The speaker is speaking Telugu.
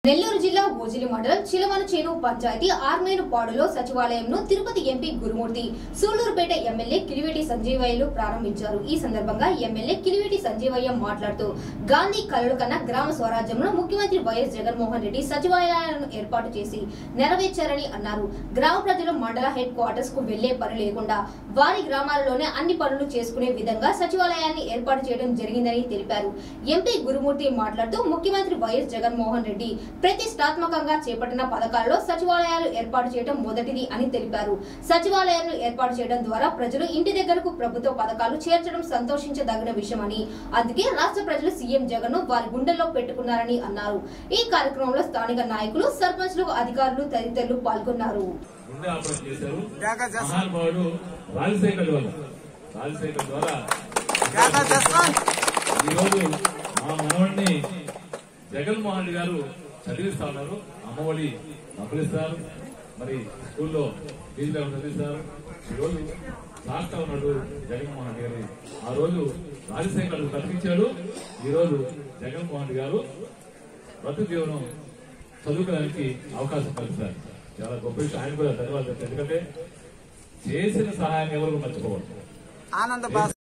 నెల్లూరు జిల్లా ఓజిలి మండలం చిలవనచేను పంచాయతీ ఆర్మేను పాడులో సచివాలయంను తిరుపతి ఎంపీ గురుమూర్తి సూళ్లూరుపేట ఎమ్మెల్యే కిలివేటి సంజీవయ్యలు ప్రారంభించారు ఈ సందర్భంగా ఎమ్మెల్యే కిలివేటి సంజీవయ్య మాట్లాడుతూ గాంధీ కలలు కన్న గ్రామ స్వరాజ్యంలో ముఖ్యమంత్రి వైఎస్ జగన్మోహన్ రెడ్డి సచివాలయాలను ఏర్పాటు చేసి నెరవేర్చారని అన్నారు గ్రామ ప్రజలు మండల హెడ్ క్వార్టర్స్ కు వెళ్లే పని లేకుండా వారి గ్రామాలలోనే అన్ని పనులు చేసుకునే విధంగా సచివాలయాన్ని ఏర్పాటు చేయడం జరిగిందని తెలిపారు ఎంపీ గురుమూర్తి మాట్లాడుతూ ముఖ్యమంత్రి వైఎస్ జగన్మోహన్ రెడ్డి ప్రతిష్టాత్మకంగా చేపట్టిన పథకాల్లో సచివాలయాలు ఏర్పాటు చేయడం మొదటిది అని తెలిపారు సచివాలయాలను ఏర్పాటు చేయడం ద్వారా ప్రజలు ఇంటి దగ్గరకు ప్రభుత్వ పథకాలు చేర్చడం సంతోషించదగిన విషయమని అందుకే రాష్ట్ర ప్రజలు సీఎం జగన్ ను వారి గుండెల్లో పెట్టుకున్నారని అన్నారు ఈ కార్యక్రమంలో స్థానిక నాయకులు సర్పంచ్లు అధికారులు తదితరులు పాల్గొన్నారు గుండె ఆపరేషన్ చేశారు మహానుభావుడు రాజశేఖర్ వల్ల రాజశేఖర్ ద్వారా ఈరోజు మా మనవడిని జగన్మోహన్ రెడ్డి గారు చదివిస్తా ఉన్నారు అమ్మఒడి డబ్బులిస్తారు మరి స్కూల్లో ఫీజులు ఏమైనా చదివిస్తారు ఈరోజు రాష్ట్రం ఉన్నాడు జగన్మోహన్ రెడ్డి గారు ఆ రోజు రాజశేఖర్ కల్పించాడు ఈ రోజు జగన్మోహన్ రెడ్డి గారు బతుకు జీవనం చదువుకోవడానికి అవకాశం కల్పిస్తారు చాలా గొప్ప విషయం ఆయన కూడా ధన్యవాదాలు ఎందుకంటే చేసిన సహాయం ఎవరు మర్చిపోవద్దు ఆనంద భాస్కర్